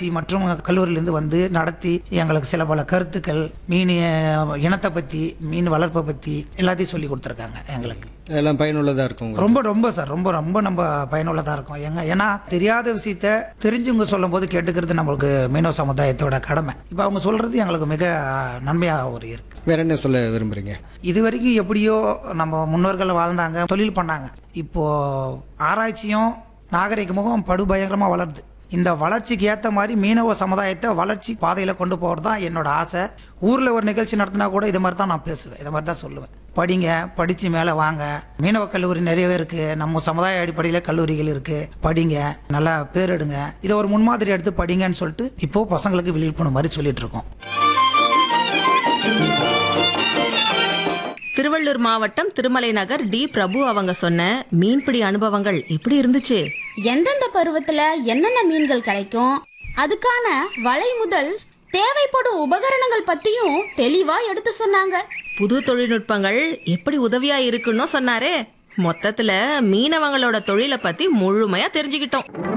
ஆராய்ச்சி மற்றும் கல்லூரியிலேருந்து வந்து நடத்தி எங்களுக்கு சில பல கருத்துக்கள் மீன் அஹ், இனத்தை பற்றி மீன் வளர்ப்பை பற்றி எல்லாத்தையும் சொல்லி கொடுத்துருக்காங்க எங்களுக்கு எல்லாம் பயனுள்ளதாக இருக்கும் உங்களுக்கு. ரொம்ப ரொம்ப சார் ரொம்ப ரொம்ப நம்ம பயனுள்ளதாக இருக்கும் எங்க ஏன்னா தெரியாத விஷயத்த தெரிஞ்சவங்க சொல்லும் போது கேட்டுக்கிறது நம்மளுக்கு மீனவ சமுதாயத்தோட கடமை இப்போ அவங்க சொல்றது எங்களுக்கு மிக நன்மையாக ஒரு இருக்கு வேற என்ன சொல்ல விரும்புறீங்க இது வரைக்கும் எப்படியோ நம்ம முன்னோர்கள் வாழ்ந்தாங்க தொழில் பண்ணாங்க இப்போ ஆராய்ச்சியும் நாகரிகமும் படுபயங்கரமா வளருது இந்த வளர்ச்சிக்கு ஏற்ற மாதிரி மீனவ சமுதாயத்தை வளர்ச்சி பாதையில் கொண்டு போகிறது தான் என்னோட ஆசை ஊரில் ஒரு நிகழ்ச்சி நடத்தினா கூட இது மாதிரி தான் நான் பேசுவேன் இதை மாதிரி தான் சொல்லுவேன் படிங்க படித்து மேலே வாங்க மீனவ கல்லூரி நிறையவே இருக்குது நம்ம சமுதாய அடிப்படையில் கல்லூரிகள் இருக்குது படிங்க நல்லா பேர் எடுங்க இதை ஒரு முன்மாதிரி எடுத்து படிங்கன்னு சொல்லிட்டு இப்போ பசங்களுக்கு விழிப்புணர்வு மாதிரி சொல்லிட்டு இருக்கோம் திருவள்ளூர் மாவட்டம் திருமலை நகர் டி பிரபு அவங்க சொன்ன மீன்பிடி அனுபவங்கள் எப்படி இருந்துச்சு எந்தெந்த பருவத்துல என்னென்ன மீன்கள் கிடைக்கும் அதுக்கான வலை முதல் தேவைப்படும் உபகரணங்கள் பத்தியும் தெளிவா எடுத்து சொன்னாங்க புது தொழில்நுட்பங்கள் எப்படி உதவியா இருக்குன்னு சொன்னாரே மொத்தத்துல மீனவங்களோட தொழிலை பத்தி முழுமையா தெரிஞ்சுக்கிட்டோம்